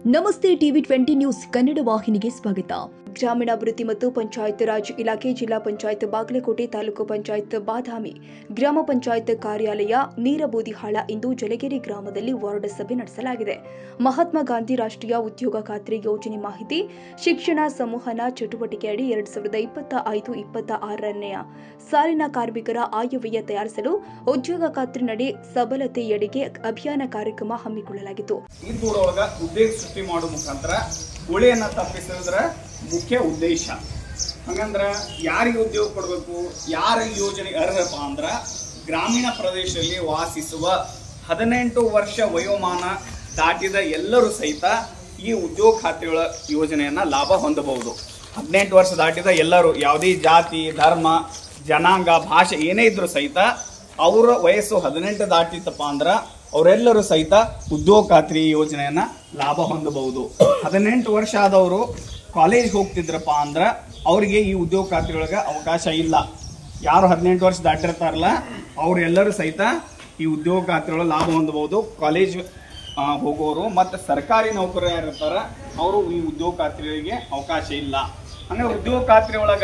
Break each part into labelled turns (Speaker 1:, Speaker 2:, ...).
Speaker 1: ನಮಸ್ತೆ TV twenty news Kannada ವಾಹಿನಿಗೆ ಸ್ವಾಗತ ಗ್ರಾಮೀಣಾಭಿವೃದ್ಧಿ ಮತ್ತು ಪಂಚಾಯತ್ ರಾಜ್ ಇಲಾಖೆ ಜಿಲ್ಲಾ ಪಂಚಾಯತ್ ಬಾಗಲಕೋಟೆ ತಾಲೂಕು ಪಂಚಾಯತ್ ಬಾದಾಮಿ ಗ್ರಾಮ ಪಂಚಾಯತ್ ಕಾರ್ಯಾಲಯ ನೀರಬೂದಿಹಾಳ ಇಂದು ಜಲಗೆರೆ ಗ್ರಾಮದಲ್ಲಿ ವಾರ್ಡ್ ಸಭೆ ನಡೆಸಲಾಗಿದೆ ಮಹಾತ್ಮ ಗಾಂಧಿ ರಾಷ್ಟ್ರೀಯ ಉದ್ಯೋಗ ಖಾತ್ರಿ ಯೋಜನೆ ಮಾಹಿತಿ ಶಿಕ್ಷಣ ಸಂವಹನ ಚಟುವಟಿಕೆಯಡಿ ಎರಡ್ ಸಾವಿರದ ಇಪ್ಪತ್ತ ಐದು ಇಪ್ಪತ್ತ ಆರನೆಯ ಸಾಲಿನ ಕಾರ್ಮಿಕರ ಆಯವ್ಯಯ ತಯಾರಿಸಲು ಉದ್ಯೋಗ ಖಾತ್ರಿ ನಡೆ ಸಬಲತೆಯೆಡೆಗೆ ಅಭಿಯಾನ ಕಾರ್ಯಕ್ರಮ ಹಮ್ಮಿಕೊಳ್ಳಲಾಗಿತ್ತು
Speaker 2: ಈ ದೂರೊಳಗ ಉದ್ಯೋಗ ಸೃಷ್ಟಿ ಮಾಡೋ ಮುಖಾಂತರ ಉಳಿಯನ್ನ ತಪ್ಪಿಸೋದ್ರ ಮುಖ್ಯ ಉದ್ದೇಶ ಹಂಗಂದ್ರ ಯಾರಿಗೆ ಉದ್ಯೋಗ ಕೊಡಬೇಕು ಯಾರ ಈ ಯೋಜನೆ ಅರ್ಹಪ್ಪ ಅಂದ್ರ ಗ್ರಾಮೀಣ ಪ್ರದೇಶದಲ್ಲಿ ವಾಸಿಸುವ ಹದಿನೆಂಟು ವರ್ಷ ವಯೋಮಾನ ದಾಟಿದ ಎಲ್ಲರೂ ಸಹಿತ ಈ ಉದ್ಯೋಗ ಖಾತ್ರಿಗಳ ಯೋಜನೆಯನ್ನ ಲಾಭ ಹೊಂದಬಹುದು ಹದಿನೆಂಟು ವರ್ಷ ದಾಟಿದ ಎಲ್ಲರೂ ಯಾವುದೇ ಜಾತಿ ಧರ್ಮ ಜನಾಂಗ ಭಾಷೆ ಏನೇ ಇದ್ರೂ ಸಹಿತ ಅವರ ವಯಸ್ಸು ಹದಿನೆಂಟು ದಾಟಿತಪ್ಪ ಅಂದ್ರ ಅವರೆಲ್ಲರೂ ಸಹಿತ ಉದ್ಯೋಗ ಖಾತ್ರಿ ಯೋಜನೆಯನ್ನ ಲಾಭ ಹೊಂದಬಹುದು ಹದಿನೆಂಟು ವರ್ಷ ಆದವರು ಕಾಲೇಜ್ ಹೋಗ್ತಿದ್ರಪ್ಪ ಅಂದ್ರ ಅವರಿಗೆ ಈ ಉದ್ಯೋಗ ಖಾತ್ರಿಯೊಳಗೆ ಅವಕಾಶ ಇಲ್ಲ ಯಾರು ಹದಿನೆಂಟು ವರ್ಷ ದಾಟಿರ್ತಾರಲ್ಲ ಅವರೆಲ್ಲರೂ ಸಹಿತ ಈ ಉದ್ಯೋಗ ಖಾತ್ರಿಯೊಳಗೆ ಲಾಭ ಹೊಂದಬಹುದು ಕಾಲೇಜ್ ಆ, ಹೋಗೋರು ಮತ್ತು ಸರ್ಕಾರಿ ನೌಕರರು ಯಾರು ಇರ್ತಾರ ಅವರು ಈ ಉದ್ಯೋಗ ಖಾತ್ರಿಗಳಿಗೆ ಅವಕಾಶ ಇಲ್ಲ ಹಂಗೆ ಉದ್ಯೋಗ ಖಾತ್ರಿ ಒಳಗ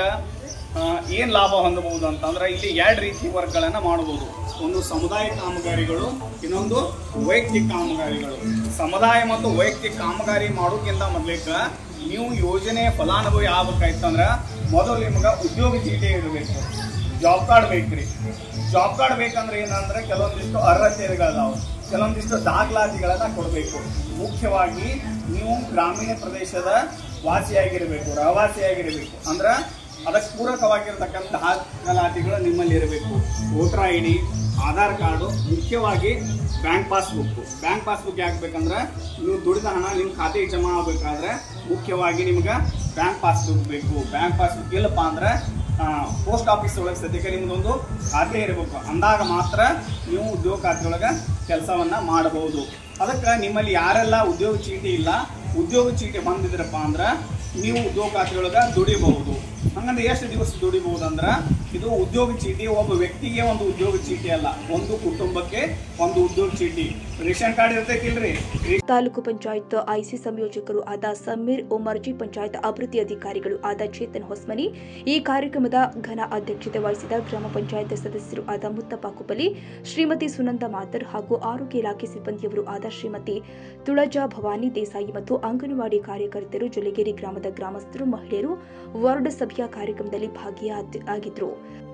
Speaker 2: ಏನು ಲಾಭ ಹೊಂದಬಹುದು ಅಂತಂದ್ರೆ ಇಲ್ಲಿ ಎರಡು ರೀತಿ ವರ್ಕ್ಗಳನ್ನು ಮಾಡಬಹುದು ಒಂದು ಸಮುದಾಯ ಕಾಮಗಾರಿಗಳು ಇನ್ನೊಂದು ವೈಯಕ್ತಿಕ ಕಾಮಗಾರಿಗಳು ಸಮುದಾಯ ಮತ್ತು ವೈಯಕ್ತಿಕ ಕಾಮಗಾರಿ ಮಾಡೋಕ್ಕಿಂತ ಮೊದಲೇಕ ನೀವು ಯೋಜನೆ ಫಲಾನುಭವಿ ಆಗ್ಬೇಕಾಯ್ತಂದ್ರೆ ಮೊದಲು ನಿಮ್ಗೆ ಉದ್ಯೋಗ ಚೀಟಿ ಇರಬೇಕು ಜಾಬ್ ಕಾರ್ಡ್ ಬೇಕ್ರಿ ಜಾಬ್ ಕಾರ್ಡ್ ಬೇಕಂದ್ರೆ ಏನಂದ್ರೆ ಕೆಲವೊಂದಿಷ್ಟು ಅರ್ಹತೆಗಳದಾವ ಕೆಲವೊಂದಿಷ್ಟು ದಾಖಲಾತಿಗಳನ್ನ ಕೊಡಬೇಕು ಮುಖ್ಯವಾಗಿ ನೀವು ಗ್ರಾಮೀಣ ಪ್ರದೇಶದ ವಾಸಿಯಾಗಿರಬೇಕು ರಹವಾಸಿಯಾಗಿರಬೇಕು ಅಂದ್ರೆ ಅದಕ್ಕೆ ಪೂರಕವಾಗಿರ್ತಕ್ಕಂಥ ದಾಖಲಾತಿಗಳು ನಿಮ್ಮಲ್ಲಿ ಇರಬೇಕು voter I D Aadhaar card ಮುಖ್ಯವಾಗಿ ಬ್ಯಾಂಕ್ ಪಾಸ್ಬುಕ್ ಬ್ಯಾಂಕ್ ಪಾಸ್ಬುಕ್ ಯಾಕೆ ಬೇಕಂದ್ರೆ ನೀವು ದುಡಿದ ಹಣ ನಿಮ್ಮ ಖಾತೆಗೆ ಜಮಾ ಆಗಬೇಕಾದ್ರೆ ಮುಖ್ಯವಾಗಿ ನಿಮ್ಗೆ ಬ್ಯಾಂಕ್ ಪಾಸ್ಬುಕ್ ಬೇಕು ಬ್ಯಾಂಕ್ ಪಾಸ್ಬುಕ್ ಇಲ್ಲಪ್ಪ ಅಂದ್ರೆ ಪೋಸ್ಟ್ ಆಫೀಸ್ ಒಳಗೆ ಸದ್ಯಕ್ಕೆ ನಿಮ್ದೊಂದು ಖಾತೆ ಇರಬೇಕು ಅಂದಾಗ ಮಾತ್ರ ನೀವು ಉದ್ಯೋಗ ಖಾತೆ ಒಳಗೆ ಕೆಲಸವನ್ನ ಮಾಡಬಹುದು ಅದಕ್ಕೆ ನಿಮ್ಮಲ್ಲಿ ಯಾರೆಲ್ಲ ಉದ್ಯೋಗ ಚೀಟಿ ಇಲ್ಲ ಉದ್ಯೋಗ ಚೀಟಿ ಹೊಂದಿದ್ರಪ್ಪ ಅಂದ್ರೆ ನೀವು ಉದ್ಯೋಗ ಖಾತೆ ಒಳಗೆ ದುಡಿಬಹುದು ಹಂಗಂದ್ರೆ ಎಷ್ಟು ದಿವಸ ದುಡಿಬಹುದು ಅಂದ್ರೆ ಇದು ಉದ್ಯೋಗ ಚೀಟಿ ಒಬ್ಬ ವ್ಯಕ್ತಿಗೆ ಒಂದು ಉದ್ಯೋಗ ಚೀಟಿ ಅಲ್ಲ ಒಂದು ಕುಟುಂಬಕ್ಕೆ ಒಂದು ಉದ್ಯೋಗ ಚೀಟಿ ರೇಷನ್ ಕಾರ್ಡ್ ಇರ್ತೈತಿಲ್ರಿ
Speaker 1: ತಾಲೂಕು ಪಂಚಾಯತ್ ಐಸಿ ಸಂಯೋಜಕರು ಆದ ಸಮೀರ್ ಉಮರ್ಜಿ ಪಂಚಾಯತ್ ಅಭಿವೃದ್ಧಿ ಅಧಿಕಾರಿಗಳು ಆದ ಚೇತನ್ ಹೊಸ್ಮನಿ ಈ ಕಾರ್ಯಕ್ರಮದ ಘನ ಅಧ್ಯಕ್ಷತೆ ವಹಿಸಿದ ಗ್ರಾಮ ಪಂಚಾಯತ್ ಸದಸ್ಯರು ಆದ ಮುತ್ತಪ್ಪ ಕುಪ್ಪಲಿ ಶ್ರೀಮತಿ ಸುನಂದ ಮಾತರ್ ಹಾಗೂ ಆರೋಗ್ಯ ಇಲಾಖೆ ಸಿಬ್ಬಂದಿಯವರು ಆದ ಶ್ರೀಮತಿ ತುಳಜಾ ಭವಾನಿ ದೇಸಾಯಿ ಮತ್ತು ಅಂಗನವಾಡಿ ಕಾರ್ಯಕರ್ತರು ಜೊಲೆಗೇರಿ ಗ್ರಾಮದ ಗ್ರಾಮಸ್ಥರು ಮಹಿಳೆಯರು ವಾರ್ಡ್ ಸಭೆಯ ಕಾರ್ಯಕ್ರಮದಲ್ಲಿ ಭಾಗಿಯಾಗಿದ್ದರು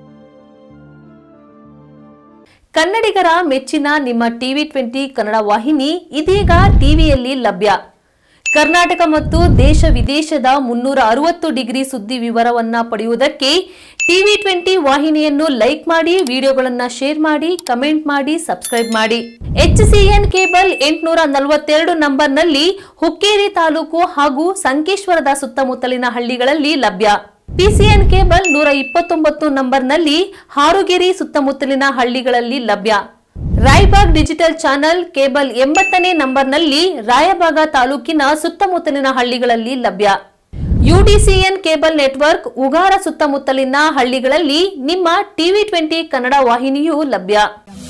Speaker 3: ಕನ್ನಡಿಗರ ಮೆಚ್ಚಿನ ನಿಮ್ಮ ಟಿವಿ ಟ್ವೆಂಟಿ ಕನ್ನಡ ವಾಹಿನಿ ಇದೀಗ ಟಿವಿಯಲ್ಲಿ ಲಭ್ಯ ಕರ್ನಾಟಕ ಮತ್ತು ದೇಶ ವಿದೇಶದ ಮುನ್ನೂರ ಅರವತ್ತು ಡಿಗ್ರಿ ಸುದ್ದಿ ವಿವರವನ್ನ ಪಡೆಯುವುದಕ್ಕೆ ಟಿವಿ ಟ್ವೆಂಟಿ ವಾಹಿನಿಯನ್ನು ಲೈಕ್ ಮಾಡಿ ವಿಡಿಯೋಗಳನ್ನ ಶೇರ್ ಮಾಡಿ ಕಮೆಂಟ್ ಮಾಡಿ ಸಬ್ಸ್ಕ್ರೈಬ್ ಮಾಡಿ ಎಚ್ಸಿಎನ್ ಕೇಬಲ್ ಎಂಟುನೂರ ನಲವತ್ತೆರಡು ನಂಬರ್ನಲ್ಲಿ ಹುಕ್ಕೇರಿ ತಾಲೂಕು ಹಾಗೂ ಸಂಕೇಶ್ವರದ ಸುತ್ತಮುತ್ತಲಿನ ಹಳ್ಳಿಗಳಲ್ಲಿ ಲಭ್ಯ ಪಿಸಿಎನ್ ಕೇಬಲ್ ನೂರ ಇಪ್ಪತ್ತೊಂಬತ್ತು ನಂಬರ್ನಲ್ಲಿ ಹಾರುಗೆರೆ ಸುತ್ತಮುತ್ತಲಿನ ಹಳ್ಳಿಗಳಲ್ಲಿ ಲಭ್ಯ ರಾಯಬಾಗ್ ಡಿಜಿಟಲ್ ಚಾನೆಲ್ ಕೇಬಲ್ ಎಂಬತ್ತನೇ ನಂಬರ್ನಲ್ಲಿ ರಾಯಬಾಗ ತಾಲೂಕಿನ ಸುತ್ತಮುತ್ತಲಿನ ಹಳ್ಳಿಗಳಲ್ಲಿ ಲಭ್ಯ ಯುಡಿಸಿಎನ್ ಕೇಬಲ್ ನೆಟ್ವರ್ಕ್ ಉಗಾರ ಸುತ್ತಮುತ್ತಲಿನ ಹಳ್ಳಿಗಳಲ್ಲಿ ನಿಮ್ಮ ಟಿವಿ ಟ್ವೆಂಟಿ ಕನ್ನಡ ವಾಹಿನಿಯೂ ಲಭ್ಯ